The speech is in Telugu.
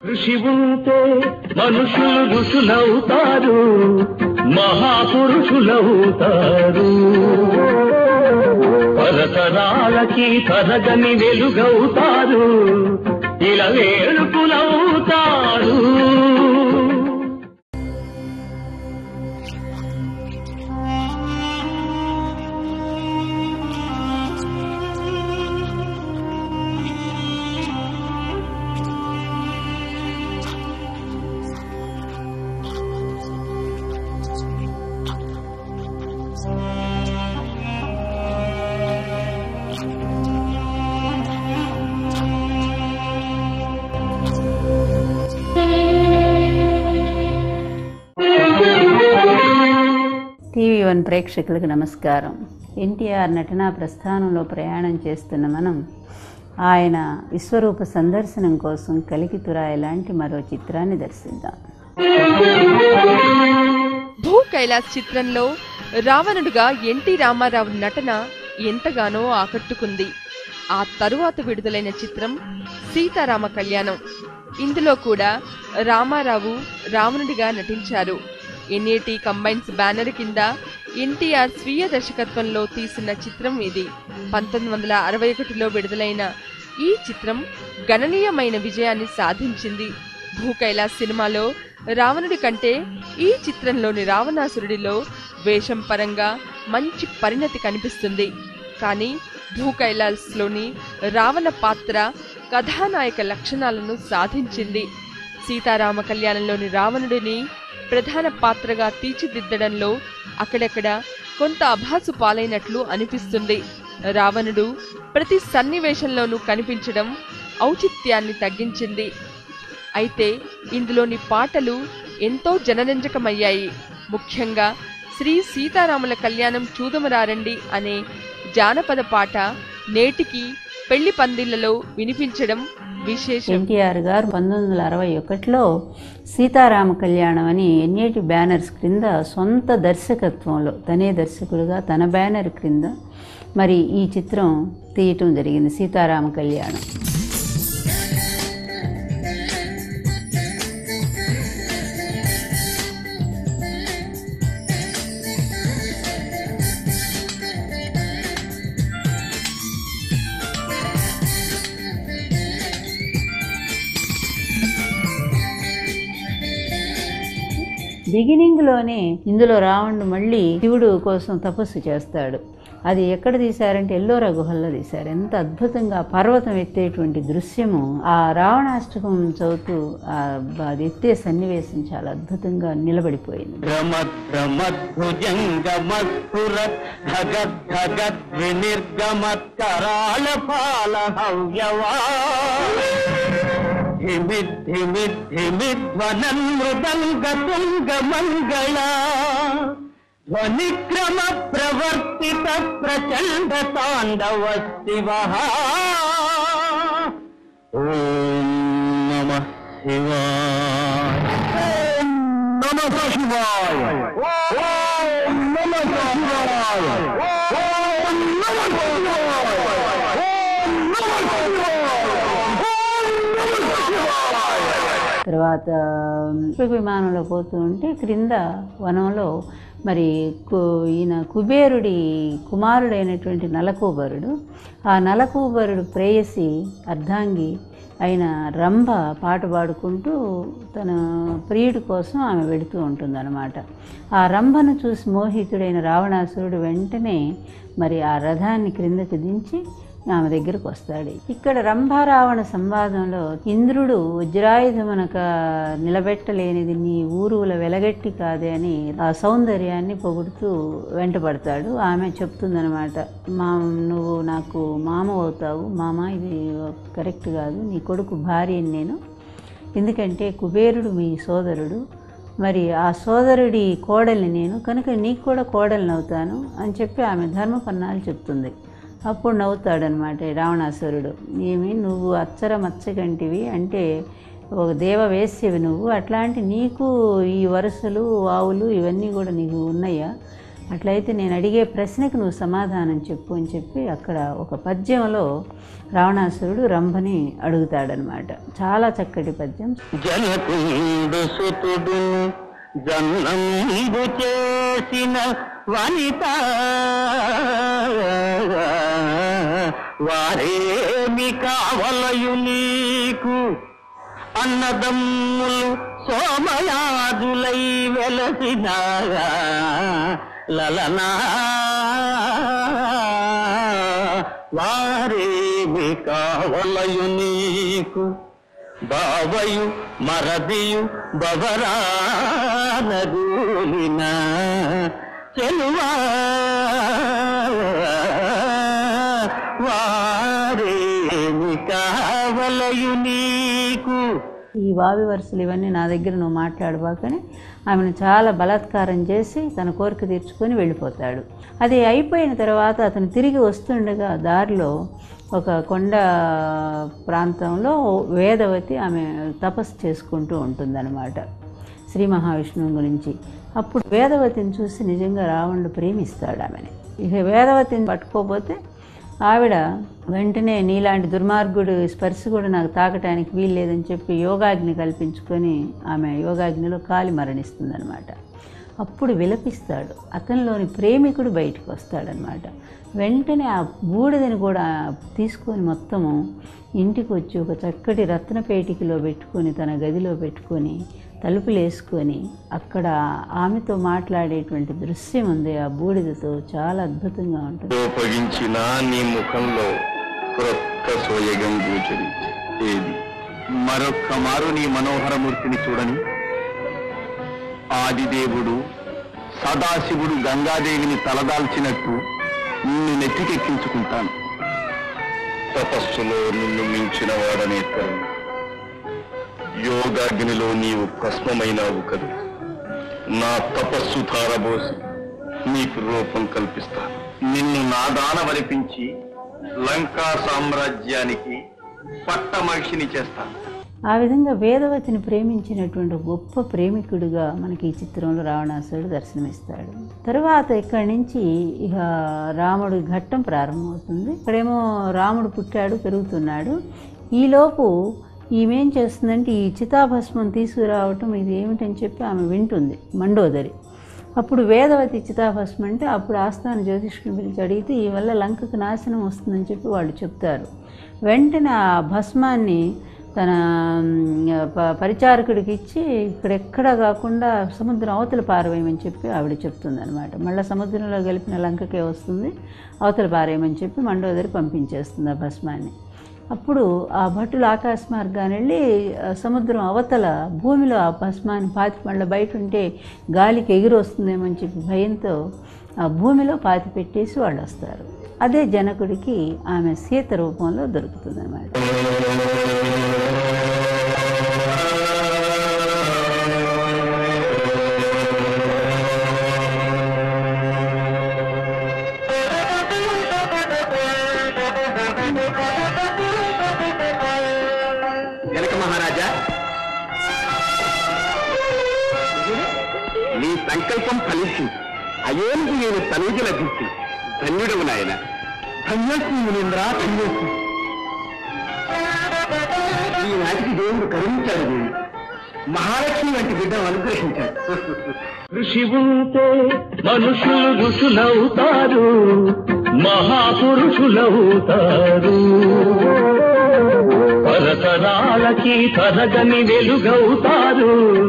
కృషి ఉంటే మనుషులు ఋషులవుతారు మహాపురుషులవుతారు తరతరాలకి తరగని వెలుగవుతారు ఇలా వేడుకులవుతారు టీవీ వన్ ప్రేక్షకులకు నమస్కారం ఎన్టీఆర్ నటనా ప్రస్థానంలో ప్రయాణం చేస్తున్న మనం ఆయన విశ్వరూప సందర్శనం కోసం కలికితురాయి లాంటి మరో చిత్రాన్ని దర్శిద్దాం భూ కైలాస్ చిత్రంలో రావణుడుగా ఎన్టీ రామారావు నటన ఎంతగానో ఆకట్టుకుంది ఆ తరువాత విడుదలైన చిత్రం సీతారామ కళ్యాణం ఇందులో కూడా రామారావు రావణుడిగా నటించారు ఎన్ఏటి కంబైన్స్ బ్యానర్ కింద ఎన్టీఆర్ స్వీయ దర్శకత్వంలో తీసిన చిత్రం ఇది పంతొమ్మిది వందల అరవై ఒకటిలో విడుదలైన ఈ చిత్రం గణనీయమైన విజయాన్ని సాధించింది భూ కైలాస్ సినిమాలో రావణుడి కంటే ఈ చిత్రంలోని రావణాసురుడిలో వేషం పరంగా మంచి పరిణతి కనిపిస్తుంది కానీ భూ కైలాస్లోని రావణ పాత్ర కథానాయక లక్షణాలను సాధించింది సీతారామ కళ్యాణంలోని రావణుడిని ప్రధాన పాత్రగా తీర్చిదిద్దడంలో అక్కడక్కడ కొంత అభాసు పాలైనట్లు అనిపిస్తుంది రావణుడు ప్రతి సన్నివేశంలోనూ కనిపించడం ఔచిత్యాన్ని తగ్గించింది అయితే ఇందులోని పాటలు ఎంతో జనరంజకమయ్యాయి ముఖ్యంగా శ్రీ సీతారాముల కళ్యాణం చూదమరారండి అనే జానపద పాట నేటికి పెళ్లి పందిళ్లలో వినిపించడం విశేషం ఎన్టీఆర్ గారు పంతొమ్మిది వందల అరవై ఒకటిలో సీతారామ కళ్యాణం అని ఎన్ఏటి బ్యానర్స్ క్రింద సొంత దర్శకత్వంలో తనే దర్శకుడుగా తన బ్యానర్ క్రింద మరి ఈ చిత్రం తీయటం జరిగింది సీతారామ కళ్యాణం బిగినింగ్లోనే ఇందులో రావణుడు మళ్ళీ శివుడు కోసం తపస్సు చేస్తాడు అది ఎక్కడ తీశారంటే ఎల్లోరా గుహల్లో తీశారు ఎంత అద్భుతంగా ఆ పర్వతం ఎత్తేటువంటి దృశ్యము ఆ రావణాష్టకం చదువుతూ ఆ అది ఎత్తే సన్నివేశం చాలా అద్భుతంగా నిలబడిపోయింది రమద్రమద్భుజంగమస్ఫురత్ ధగద్ ధగద్ వినిర్గమత్ కరాళ పాల హవ్యవా ధిమిద్ ధిమిద్ ధిమిధ్వనన్ మృదంగ తుంగ మంగళ ధ్వనిక్రమ ప్రవర్తిత ప్రచండ తాండవ శివ ఓం నమ శివాయ ఓం నమ శివాయ ఓం నమ శివాయ ఓం నమ శివాయ ఓం నమ శివాయ తర్వాత పుష్పక విమానంలో పోతూ ఉంటే క్రింద వనంలో మరి కు ఈయన కుబేరుడి కుమారుడైనటువంటి నలకూబరుడు ఆ నలకూబరుడు ప్రేయసి అర్ధాంగి అయిన రంభ పాట పాడుకుంటూ తన ప్రియుడి కోసం ఆమె వెళుతూ ఉంటుందన్నమాట ఆ రంభను చూసి మోహితుడైన రావణాసురుడు వెంటనే మరి ఆ రథాన్ని క్రిందకి దించి ఆమె దగ్గరకు వస్తాడు ఇక్కడ రంభారావణ సంవాదంలో ఇంద్రుడు వజ్రాయుధమునక నిలబెట్టలేనిది నీ ఊరువుల వెలగట్టి కాదే అని ఆ సౌందర్యాన్ని పొగుడుతూ వెంటపడతాడు ఆమె చెప్తుందనమాట మా నువ్వు నాకు మామ అవుతావు మామ ఇది కరెక్ట్ కాదు నీ కొడుకు భార్యని నేను ఎందుకంటే కుబేరుడు మీ సోదరుడు మరి ఆ సోదరుడి కోడల్ని నేను కనుక నీకు కూడా కోడల్ని అవుతాను అని చెప్పి ఆమె ధర్మపన్నాలు చెప్తుంది అప్పుడు నవ్వుతాడనమాట రావణాసురుడు ఏమి నువ్వు అచ్చర మచ్చగంటివి అంటే ఒక దేవ వేశ్యవి నువ్వు అట్లాంటి నీకు ఈ వరుసలు ఆవులు ఇవన్నీ కూడా నీకు ఉన్నాయా అట్లయితే నేను అడిగే ప్రశ్నకు నువ్వు సమాధానం చెప్పు అని చెప్పి అక్కడ ఒక పద్యంలో రావణాసురుడు రంభని అడుగుతాడనమాట చాలా చక్కటి పద్యం జనకుండు సుతుడు జన్మంబు చేసిన వనిత వారేమి కావలయు నీకు అన్నదమ్ములు సోమయాదులై వెలసిన లలనా వారేమి కావలయు నీకు బావయు మరదియు బవరానగూలిన చెలువా వారేమి కావలయు నీకు ఈ వావి వరుసలు ఇవన్నీ నా దగ్గర నువ్వు మాట్లాడబాకని ఆమెను చాలా బలాత్కారం చేసి తన కోరిక తీర్చుకొని వెళ్ళిపోతాడు అది అయిపోయిన తర్వాత అతను తిరిగి వస్తుండగా దారిలో ఒక కొండ ప్రాంతంలో వేదవతి ఆమె తపస్సు చేసుకుంటూ ఉంటుందన్నమాట శ్రీ మహావిష్ణువు గురించి అప్పుడు వేదవతిని చూసి నిజంగా రావణుడు ప్రేమిస్తాడు ఆమెని ఇక వేదవతిని పట్టుకోపోతే ఆవిడ వెంటనే నీలాంటి దుర్మార్గుడు స్పర్శ కూడా నాకు తాకటానికి వీల్లేదని చెప్పి యోగాగ్ని కల్పించుకొని ఆమె యోగాగ్నిలో కాలి మరణిస్తుందనమాట అప్పుడు విలపిస్తాడు అతనిలోని ప్రేమికుడు బయటకు వస్తాడనమాట వెంటనే ఆ బూడిదని కూడా తీసుకొని మొత్తము ఇంటికి వచ్చి ఒక చక్కటి రత్నపేటికలో పెట్టుకొని తన గదిలో పెట్టుకొని తలుపులు వేసుకొని అక్కడ ఆమెతో మాట్లాడేటువంటి దృశ్యం ఉంది ఆ బూడిదతో చాలా అద్భుతంగా ఉంటుంది ఉపయోగించిన నీ ముఖంలో క్రొత్త సోయగం గోచరి ఏది మరొక్క మారు నీ మనోహరమూర్తిని చూడని ఆదిదేవుడు సదాశివుడు గంగాదేవిని తలదాల్చినట్టు నిన్ను నెత్తికెక్కించుకుంటాను తపస్సులో నిన్ను మించిన వాడనే తరుణ్ యోగాగ్నిలో నీవు భస్మమైనావు కదు నా తపస్సు ధారబోసి నీకు రూపం కల్పిస్తాను నిన్ను నా దానవరిపించి లంకా సామ్రాజ్యానికి పట్టమహిషిని చేస్తాను ఆ విధంగా వేదవతిని ప్రేమించినటువంటి గొప్ప ప్రేమికుడిగా మనకి ఈ చిత్రంలో రావణాసురుడు దర్శనమిస్తాడు తరువాత ఇక్కడి నుంచి ఇక రాముడి ఘట్టం ప్రారంభమవుతుంది ఇక్కడేమో రాముడు పుట్టాడు పెరుగుతున్నాడు ఈలోపు ఈమెం చేస్తుందంటే ఈ చితాభస్మం తీసుకురావటం ఇది ఏమిటని చెప్పి ఆమె వింటుంది మండోదరి అప్పుడు వేదవతి చితాభస్మం అంటే అప్పుడు ఆస్థాన జ్యోతిష్కుని పిలిచి అడిగితే ఈ వల్ల లంకకు నాశనం వస్తుందని చెప్పి వాళ్ళు చెప్తారు వెంటనే ఆ భస్మాన్ని తన మ్, ప- పరిచారకుడికి ఇచ్చి ఇక్కడెక్కడ కాకుండా సముద్రం అవతల పారవేయమని చెప్పి ఆవిడ చెప్తుంది అనమాట మళ్ళీ సముద్రంలో గెలిపిన లంకకే వస్తుంది అవతల పారేయమని చెప్పి మండోదరి పంపించేస్తుంది ఆ భస్మాన్ని అప్పుడు ఆ భటులు ఆకాశ మార్గాన్ని వెళ్ళి ఆ సముద్రం అవతల భూమిలో ఆ భస్మాన్ని పాతి మళ్ళీ బయట ఉంటే గాలికి ఎగిరి వస్తుందేమో అని చెప్పి భయంతో ఆ భూమిలో పాతి పెట్టేసి వాళ్ళు వస్తారు అదే జనకుడికి ఆమె సీత రూపంలో దొరుకుతుంది జనక మహారాజా నీ సంకల్పం ఫలించింది అయోనికి నేను తనూజ లభించి ధన్యుడవు నాయన ధన్యోస్మి మునీంద్ర ధన్యోస్మి ఈనాటికి దేవుడు కరుణించాడు దేవి మహాలక్ష్మి వంటి బిడ్డను అనుగ్రహించాడు ఋషి ఉంటే మనుషులు ఋషులవుతారు మహాపురుషులవుతారు తరతరాలకి తరగని వెలుగవుతారు